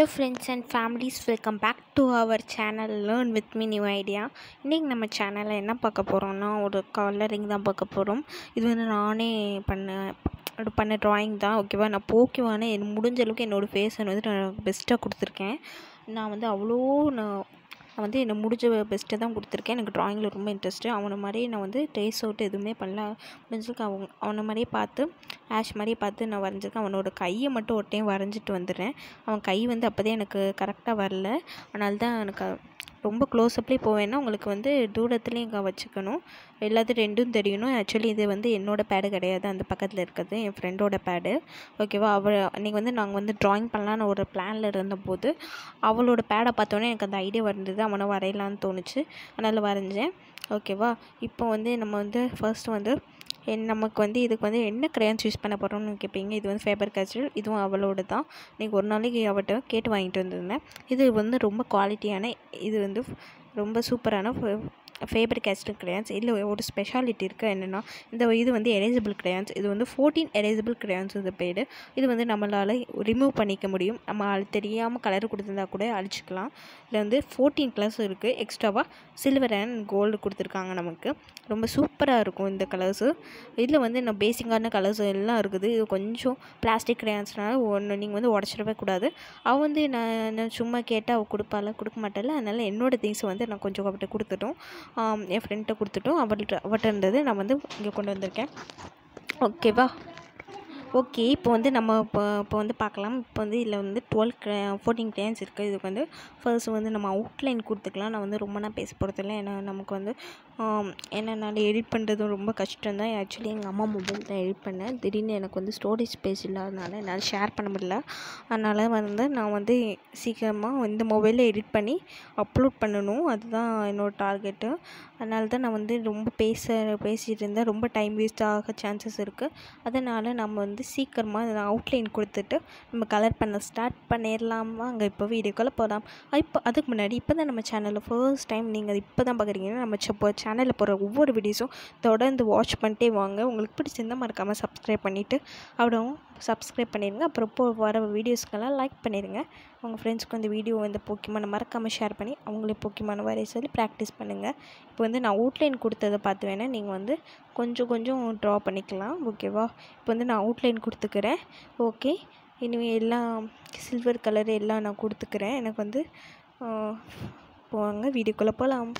Friends and families welcome back to our channel learn with me new idea இன்றைக்கி நம்ம சேனலில் என்ன பார்க்க போகிறோம்னா ஒரு கலரிங் தான் பார்க்க போகிறோம் இது வந்து நானே பண்ண அது பண்ண ட்ராயிங் தான் ஓகேவா நான் போக்கிவானே என் முடிஞ்ச அளவுக்கு என்னோடய ஃபேஸை வந்து நான் பெஸ்ட்டாக கொடுத்துருக்கேன் நான் வந்து அவ்வளோ நான் நான் வந்து என்ன முடிஞ்ச பெஸ்ட்டை தான் கொடுத்துருக்கேன் எனக்கு ட்ராயிங்கில் ரொம்ப இன்ட்ரெஸ்ட்டு அவனை மாதிரியே நான் வந்து டேஸ் அவுட் எதுவுமே பண்ணல முடிஞ்சிருக்கு அவங்க அவனை மாதிரியே பார்த்து ஆஷ் மாதிரியே பார்த்து நான் வரைஞ்சிருக்கேன் அவனோட கையை மட்டும் ஒரு டைம் வரைஞ்சிட்டு வந்துடுறேன் அவன் கை வந்து அப்போதே எனக்கு கரெக்டாக வரல அதனால தான் எனக்கு ரொம்ப க்ளோஸ்அப்லேயே போவேன்னா உங்களுக்கு வந்து தூரத்துலேயும் இங்கே வச்சுக்கணும் எல்லாத்தையும் ரெண்டும் தெரியணும் ஆக்சுவலி இது வந்து என்னோடய பேடு கிடையாது அந்த பக்கத்தில் இருக்கிறது என் ஃப்ரெண்டோட பேடு ஓகேவா அவள் அன்றைக்கி வந்து நாங்கள் வந்து ட்ராயிங் பண்ணலான்னு ஒரு பிளானில் இருந்தபோது அவளோட பேடை பார்த்தோன்னே எனக்கு அந்த ஐடியா வந்தது அவனை வரையலான்னு தோணுச்சு அதனால் வரைஞ்சேன் ஓகேவா இப்போ வந்து நம்ம வந்து ஃபர்ஸ்ட் வந்து என் நமக்கு வந்து இதுக்கு வந்து என்ன க்ரையான்ஸ் யூஸ் பண்ண போகிறோம்னு கேட்பீங்க இது வந்து ஃபேபர் கேஸ்டல் இதுவும் அவளோட தான் இன்றைக்கி ஒரு நாளைக்கு அவட்ட கேட்டு வாங்கிட்டு வந்திருந்தேன் இது வந்து ரொம்ப குவாலிட்டியான இது வந்து ரொம்ப சூப்பரான ஃபேபர் கேஸ்டல் கிரையான்ஸ் இதில் ஒரு ஸ்பெஷாலிட்டி இருக்குது என்னென்னா இந்த இது வந்து எரேசபிள் கிரையான்ஸ் இது வந்து ஃபோர்டீன் எரேசபிள் கிரையான்ஸ் இது பேர் இது வந்து நம்மளால் ரிமூவ் பண்ணிக்க முடியும் நம்ம அது தெரியாமல் கலர் கொடுத்துருந்தா கூட அழிச்சிக்கலாம் இதில் வந்து ஃபோர்டீன் கலர்ஸ் இருக்குது எக்ஸ்ட்ராவாக சில்வர் அண்ட் கோல்டு கொடுத்துருக்காங்க நமக்கு ரொம்ப சூப்பராக இருக்கும் இந்த கலர்ஸு இதில் வந்து இன்னும் பேசிக்கான கலர்ஸ் எல்லாம் இருக்குது இது கொஞ்சம் பிளாஸ்டிக் கிரையான்ஸ்னால ஒன்று நீங்கள் வந்து உடச்சிடவே கூடாது அவள் வந்து நான் நான் சும்மா கேட்டால் அவள் கொடுப்பால கொடுக்க மாட்டாள் அதனால் என்னோடய திங்ஸ் வந்து நான் கொஞ்சம் அவர்கிட்ட கொடுத்துட்டோம் என் ஃப்ரெண்ட்டை கொடுத்துட்டோம் அவள்கிட்ட அவர்கிட்ட இருந்தது நான் வந்து இங்கே கொண்டு வந்திருக்கேன் ஓகேவா ஓகே இப்போ வந்து நம்ம இப்போ இப்போ வந்து பார்க்கலாம் இப்போ வந்து இதில் வந்து டுவெல் ஃபோர்டீன் கிரையான்ஸ் இருக்குது இதுக்கு வந்து ஃபர்ஸ்ட் வந்து நம்ம அவுட்லைன் கொடுத்துக்கலாம் நான் வந்து ரொம்ப நான் பேச போகிறதில்ல ஏன்னா நமக்கு வந்து ஏன்னா நான் எடிட் பண்ணுறதும் ரொம்ப கஷ்டம் தான் ஆக்சுவலி எங்கள் அம்மா மொபைல் தான் எடிட் பண்ணேன் திடீர்னு எனக்கு வந்து ஸ்டோரேஜ் ஸ்பேஸ் இல்லாதனால என்னால் ஷேர் பண்ண முடியல அதனால் வந்து நான் வந்து சீக்கிரமாக இந்த மொபைலில் எடிட் பண்ணி அப்லோட் பண்ணணும் அதுதான் என்னோடய டார்கெட்டு அதனால தான் நான் வந்து ரொம்ப பேச பேசிகிட்டு இருந்தேன் ரொம்ப டைம் வேஸ்ட் ஆக சான்சஸ் இருக்குது அதனால் நம்ம வந்து சீக்கிரமாக அவுட்லைன் கொடுத்துட்டு நம்ம கலர் பண்ண ஸ்டார்ட் பண்ணிடலாமா அங்கே இப்போ வீடியோக்குள்ளே போகலாம் இப்போ அதுக்கு முன்னாடி இப்போ தான் நம்ம சேனலில் ஃபர்ஸ்ட் டைம் நீங்கள் இப்போ தான் பார்க்குறீங்கன்னா நம்ம இப்போ சேனலில் போகிற ஒவ்வொரு வீடியோஸும் தொடர்ந்து வாட்ச் பண்ணிட்டே வாங்க உங்களுக்கு பிடிச்சிருந்தா மறக்காமல் சப்ஸ்கிரைப் பண்ணிவிட்டு அவ்வளோ சப்ஸ்கிரைப் பண்ணிடுங்க அப்புறம் இப்போ வர வீடியோஸ்க்கெல்லாம் லைக் பண்ணிடுங்க உங்கள் ஃப்ரெண்ட்ஸ்க்கு இந்த வீடியோ வந்து போக்கிமான மறக்காமல் ஷேர் பண்ணி அவங்களே போக்கிமான வரைய சொல்லி ப்ராக்டிஸ் பண்ணுங்கள் இப்போ வந்து நான் அவுட்லைன் கொடுத்ததை பார்த்து வேணால் நீங்கள் வந்து கொஞ்சம் கொஞ்சம் ட்ரா பண்ணிக்கலாம் ஓகேவா இப்போ வந்து நான் அவுட்லைன் கொடுத்துக்கிறேன் ஓகே இனிமேல் எல்லாம் சில்வர் கலர் எல்லாம் நான் கொடுத்துக்கிறேன் எனக்கு வந்து போவாங்க வீடியோக்குள்ளே போகலாம்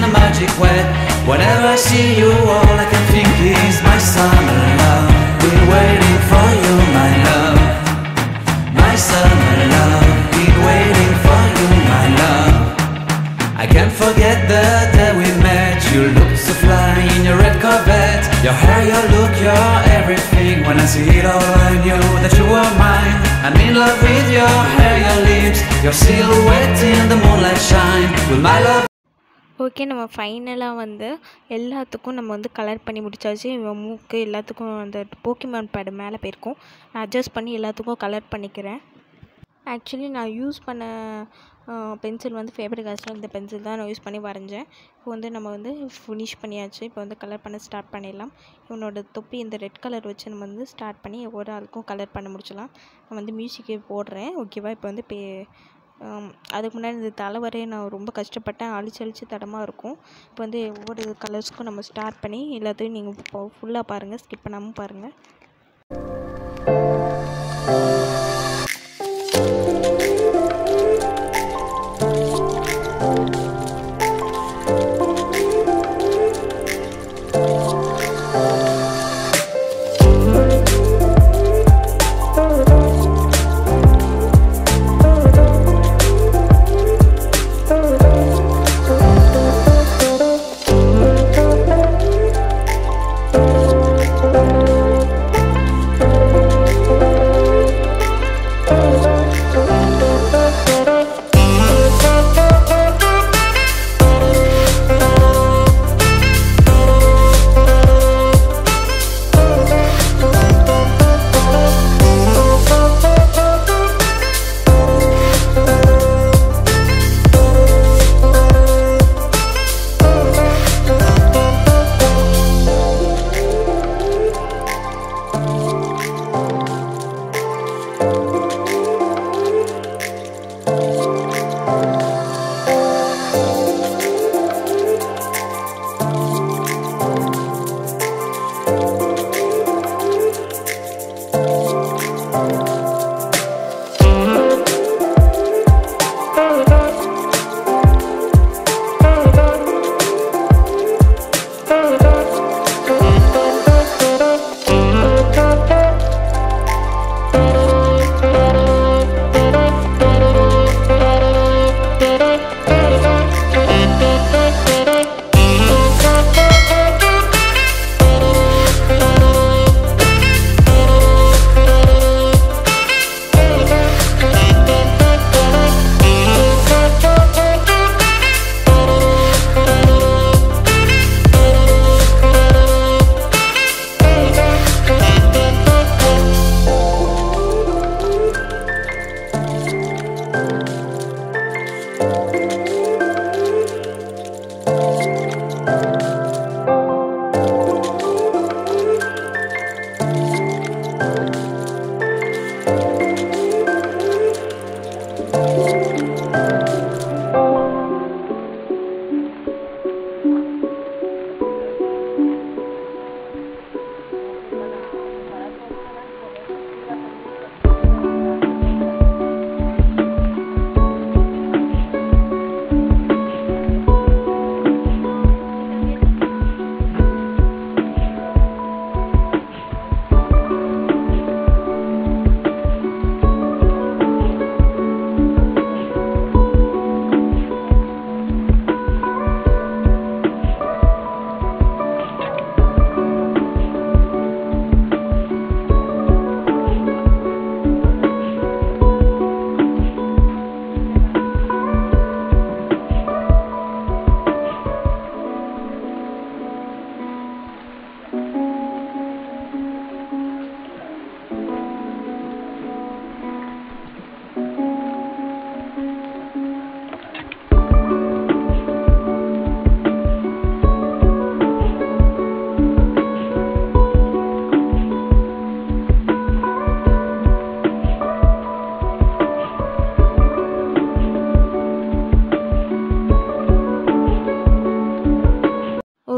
a magic wet. Whenever I see you, all I can think is my summer love. Been waiting for you, my love. My summer love. Been waiting for you, my love. I can't forget the day we met. You looked so fly in your red Corvette. Your hair, your look, your everything. When I see it all, I knew that you were mine. I'm in love with your hair, your lips, your silhouette in the moonlight shine. With my love. Okay நம்ம ஃபைனலாக வந்து எல்லாத்துக்கும் நம்ம வந்து colour பண்ணி முடிச்சாச்சு இவன் மூக்கு எல்லாத்துக்கும் அந்த போக்கிமான் பேடு மேலே போயிருக்கும் நான் அட்ஜஸ்ட் பண்ணி எல்லாத்துக்கும் கலர் பண்ணிக்கிறேன் ஆக்சுவலி நான் யூஸ் பண்ண பென்சில் வந்து ஃபேவர் காஸ்டில் இந்த பென்சில் தான் நான் யூஸ் பண்ணி வரைஞ்சேன் இப்போ வந்து நம்ம வந்து ஃபினிஷ் பண்ணியாச்சு இப்போ வந்து கலர் பண்ண ஸ்டார்ட் பண்ணிடலாம் இவனோட தொப்பி இந்த ரெட் கலர் வச்சு நம்ம வந்து ஸ்டார்ட் பண்ணி ஒவ்வொரு ஆளுக்கும் கலர் பண்ண முடிச்சலாம் நான் வந்து மியூசிக்கே போடுறேன் ஓகேவா இப்போ வந்து பே ஆம், அதுக்கு முன்னாடி இந்த தலை வரைய நான் ரொம்ப கஷ்டப்பட்டேன் அழிச்சு அழிச்சு தடமாக இருக்கும் இப்போ வந்து ஒவ்வொரு கலர்ஸ்க்கும் நம்ம ஸ்டார்ட் பண்ணி எல்லாத்தையும் நீங்கள் ஃபுல்லாக பாருங்கள் ஸ்கிப் பண்ணாமல் பாருங்கள்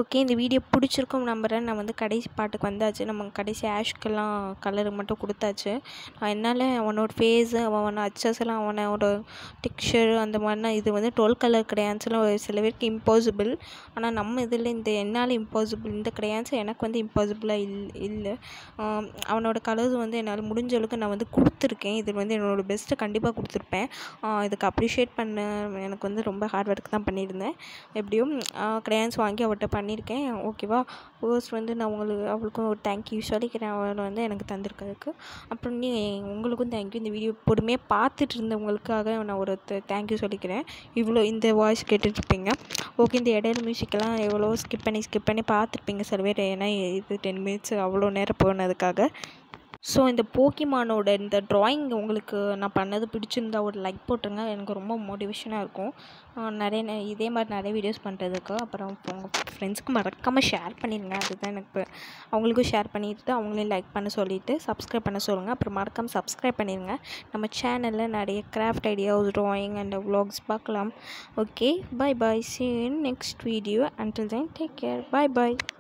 ஓகே இந்த வீடியோ பிடிச்சிருக்கும் நம்புகிறேன் நான் வந்து கடைசி பாட்டுக்கு வந்தாச்சு நம்ம கடைசி ஆஷ்க்கெல்லாம் கலர் மட்டும் கொடுத்தாச்சு நான் என்னால் அவனோட ஃபேஸு அவனோட அச்சஸ் எல்லாம் அவனோட டெக்ஸ்சர் அந்த மாதிரிலாம் இது வந்து டுவெல் கலர் கிரையான்ஸ்லாம் சில பேருக்கு இம்பாசிபிள் ஆனால் நம்ம இதில் இந்த என்னால் இம்பாசிபிள் இந்த கிரையான்ஸ் எனக்கு வந்து இம்பாசிபிளாக இல் இல்லை ஆம், அவனோட கலர்ஸ் வந்து என்னால் முடிஞ்ச அளவுக்கு நான் வந்து கொடுத்துருக்கேன் இது வந்து என்னோட பெஸ்ட்டை கண்டிப்பாக கொடுத்துருப்பேன் ஆ, இதுக்கு அப்ரிஷியேட் பண்ண எனக்கு வந்து ரொம்ப ஹார்ட் ஒர்க் தான் பண்ணியிருந்தேன் எப்படியும் கிரையான்ஸ் வாங்கி அவர்கிட்ட பண்ணியிருக்கேன் ஓகேவா ஃபர்ஸ்ட் வந்து நான் உங்களுக்கு அவளுக்கும் ஒரு தேங்க்யூ சொல்லிக்கிறேன் அவளை வந்து எனக்கு தந்திருக்கிறதுக்கு அப்புறம் நீ உங்களுக்கும் தேங்க்யூ இந்த வீடியோ பொறுமையாக பார்த்துட்டு இருந்தவங்களுக்காக நான் ஒரு தேங்க்யூ சொல்லிக்கிறேன் இவ்வளோ இந்த வாய்ஸ் கேட்டுட்ருப்பீங்க ஓகே இந்த இடையில மியூசிக்கெல்லாம் எவ்வளோ ஸ்கிப் பண்ணி ஸ்கிப் பண்ணி பார்த்துருப்பீங்க சில பேர் ஏன்னா இது டென் மினிட்ஸ் அவ்வளோ நேரம் போனதுக்காக ஸோ இந்த போக்கிமானோட இந்த ட்ராயிங் உங்களுக்கு நான் பண்ணது பிடிச்சிருந்தா ஒரு லைக் போட்டுருங்க எனக்கு ரொம்ப மோட்டிவேஷனாக இருக்கும் ஆஹ் நிறைய நெ- இதே மாதிரி நிறைய வீடியோஸ் பண்ணுறதுக்கு அப்புறம் உங்கள் ஃப்ரெண்ட்ஸ்க்கு மறக்காமல் ஷேர் பண்ணிடுங்க அதுதான் எனக்கு இப்ப அவங்களுக்கும் ஷேர் பண்ணிட்டு அவங்களையும் லைக் பண்ண சொல்லிவிட்டு சப்ஸ்கிரைப் பண்ண சொல்லுங்கள் அப்புறம் மறக்காமல் சப்ஸ்கிரைப் பண்ணிடுங்க நம்ம சேனலில் நிறைய craft ideas drawing and vlogs பார்க்கலாம் okay bye bye see you in next video until then take care bye bye